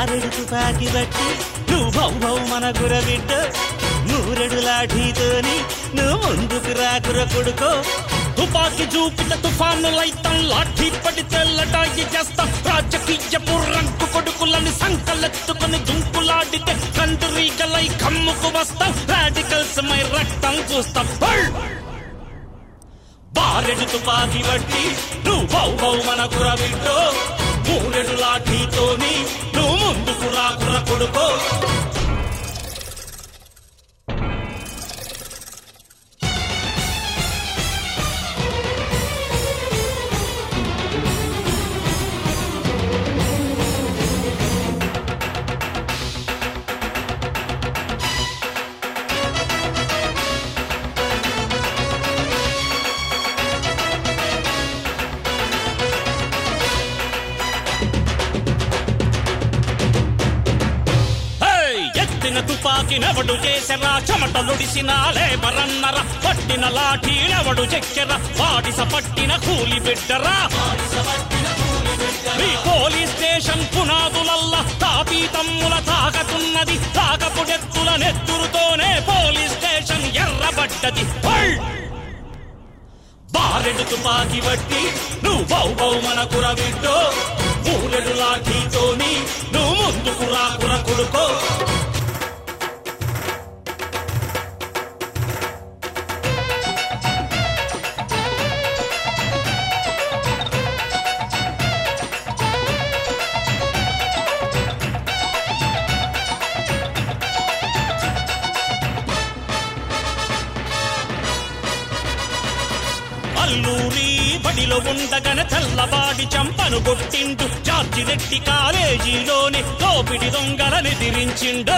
బారెడు తుపాకి బట్టి నువ్వు భౌ భౌ మన గురబిడ్డ నూరెడు లాఠీతోని నువ్వు ముందుకు రాకుర కొడుకో తుపాకి చూపిన తుఫాను లైతం లాఠీ పడితే లటాయి చేస్తాం రాజకీయపు రంకు కొడుకులని సంకలెత్తుకొని దుంకులాడితే కందురీగలై కమ్ముకు వస్తాం రాడికల్స్ మై రక్తం చూస్తాం హల్! బారెడు తుపాకి బట్టి నువ్వు బౌ బౌ మన కురబిడ్డో మూరెడు లాఠీతోని నువ్వు ముందుకు రాకుర కొడుకో హేయ్! ఎత్తిన తుపాకి నెవడు చేసెరా చెమటలుడిసిన లేబరన్నర పట్టిన లాఠీ నెవడు చెక్కెర వాడిస పట్టిన కూలి బిడ్డరా మీ పోలీస్ స్టేషన్ పునాదులల్లా తాపీ తమ్ముల తాకతున్నది తాకపుడెత్తుల నెత్తురుతోనే పోలీస్ స్టేషన్ ఎర్రబడ్డది హల్! బారెడు తుపాకి బట్టి నువ్వు బౌ బౌ మన కురబిడ్డో మూరెడు లాఠీతోని నువ్వు ముందుకు రాకుర కొడుకో అల్లూరి బడిలో ఉండగన తెల్లబాడి చంపను కొట్టిండు జార్జి రెడ్డి కాలేజీలోని దోపిడి దొంగలని ఎదిరించిండు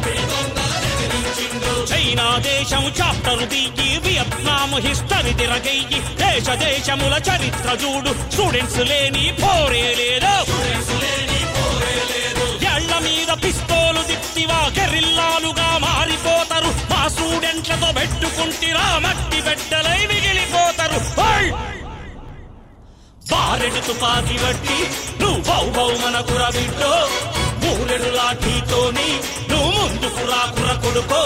చైనా దేశం చాప్టర్ దిగి వియత్నాం హిస్టరీ తిరగయ్యి దేశ దేశముల చరిత్ర చూడు స్టూడెంట్స్ లేని పోరే లేదు ఎళ్ల మీద పిస్తోలు దిప్తివా గెరిల్లాలుగా మారిపోతారు మా స్టూడెంట్లతో పెట్టుకుంటిరా మట్టి బిడ్డలై మిగిలిపోతారు హై! బారెడు తుపాకి బట్టి నువ్వు బౌ బౌ మన కురబిడ్డో మూరెడు లాఠీతోని నువ్వు ముందుకు రాకుర కొడుకో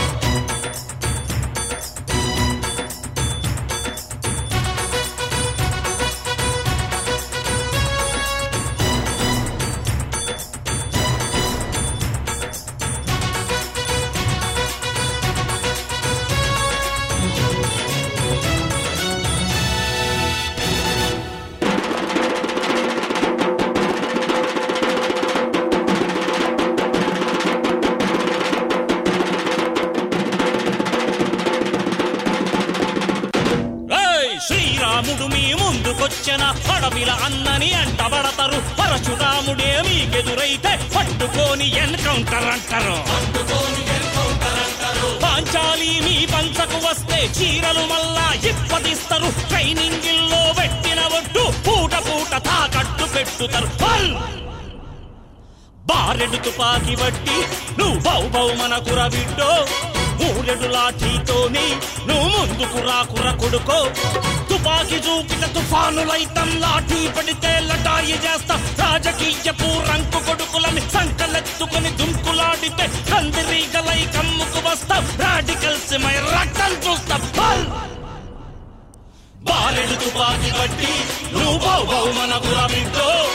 ఏయ్! శ్రీరాముడు మీ ముందుకొచ్చిన అడవిల అన్నని అంటబడతారు పరశురాముడే మీకెదురైతే పట్టుకొని ఎన్కౌంటర్ అంటారు పాంచాలి మీ పంచకు వస్తే చీరలు మళ్ళా ఇప్పదిస్తారు ట్రైనింగిల్లో పెట్టిన ఒట్టు పూట పూట తాకట్టు పెట్టుతారు హల్! బారెడు తుపాకి బట్టి నువ్వు బౌ బౌ మన కురబిడ్డో మూరెడు లాఠీతోని నువ్వు ముందుకు రాకుర కొడుకో తుపాకి చూపిన తుఫానులైతం లాఠీ పడితే లటాయి చేస్తా రాజకీయపు రంకు కొడుకులని సంకలెత్తుకొని దుంకులాడితే కందిరీగలై కమ్ముకు వస్తాం రాడికల్స్ మై రక్తం చూస్తాం హల్! బారెడు తుపాకి బట్టి నువ్వు బౌ బౌ మన కురబిడ్డో